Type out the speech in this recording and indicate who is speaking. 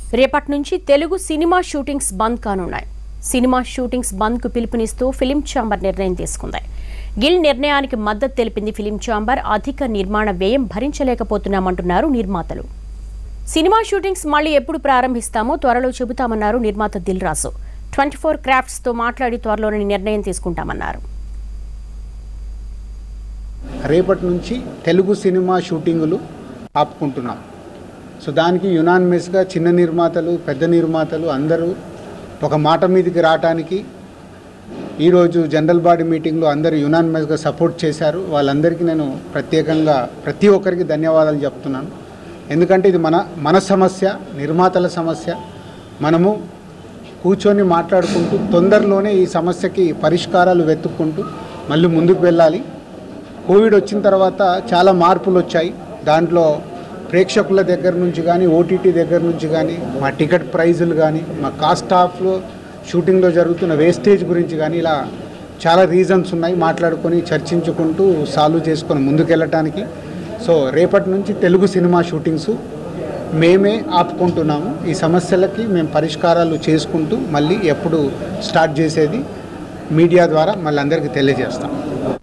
Speaker 1: రేపటి నుంచి Telugu cinema shootings బంద్ కానున్నాయి సినిమా షూటింగ్స్ బంద్ కు పిలుపునిస్తూ ఫిలిం ఛాంబర్ నిర్ణయం తీసుకుంది గిల్ నిర్ణయానికి మద్దతు తెలిపింది ఫిలిం ఛాంబర్ అధిక నిర్మాణ వ్యయం భరించలేకపోతున్నామంటున్నారు నిర్మాతలు సినిమా షూటింగ్స్ మళ్ళీ ఎప్పుడు ప్రారంభిస్తామో త్వరలో చెబుతామన్నారు నిర్మాత దిల్ రాజు ట్వంటీ ఫోర్ క్రాఫ్ట్స్తో మాట్లాడి త్వరలోని నిర్ణయం తీసుకుంటామన్నారు
Speaker 2: రేపటి నుంచి తెలుగు సినిమా షూటింగులు ఆపుకుంటున్నాం సో దానికి యునానిమస్గా చిన్న నిర్మాతలు పెద్ద నిర్మాతలు అందరూ ఒక మాట మీదకి రావటానికి ఈరోజు జనరల్ బాడీ మీటింగ్లో అందరూ యునానిమస్గా సపోర్ట్ చేశారు వాళ్ళందరికీ నేను ప్రత్యేకంగా ప్రతి ఒక్కరికి ధన్యవాదాలు చెప్తున్నాను ఎందుకంటే ఇది మన మన సమస్య నిర్మాతల సమస్య మనము కూర్చొని మాట్లాడుకుంటూ తొందరలోనే ఈ సమస్యకి పరిష్కారాలు వెతుక్కుంటూ మళ్ళీ ముందుకు వెళ్ళాలి కోవిడ్ వచ్చిన తర్వాత చాలా మార్పులు వచ్చాయి దాంట్లో ప్రేక్షకుల దగ్గర నుంచి కానీ ఓటీటీ దగ్గర నుంచి కానీ మా టికెట్ ప్రైజులు కానీ మా కాస్ట్ ఆఫ్ షూటింగ్లో జరుగుతున్న వేస్టేజ్ గురించి కానీ ఇలా చాలా రీజన్స్ ఉన్నాయి మాట్లాడుకొని చర్చించుకుంటూ సాల్వ్ చేసుకొని ముందుకెళ్ళటానికి సో రేపటి నుంచి తెలుగు సినిమా షూటింగ్స్ మేమే ఆపుకుంటున్నాము ఈ సమస్యలకి మేము పరిష్కారాలు చేసుకుంటూ మళ్ళీ ఎప్పుడు స్టార్ట్ చేసేది మీడియా ద్వారా మళ్ళీ అందరికీ తెలియజేస్తాం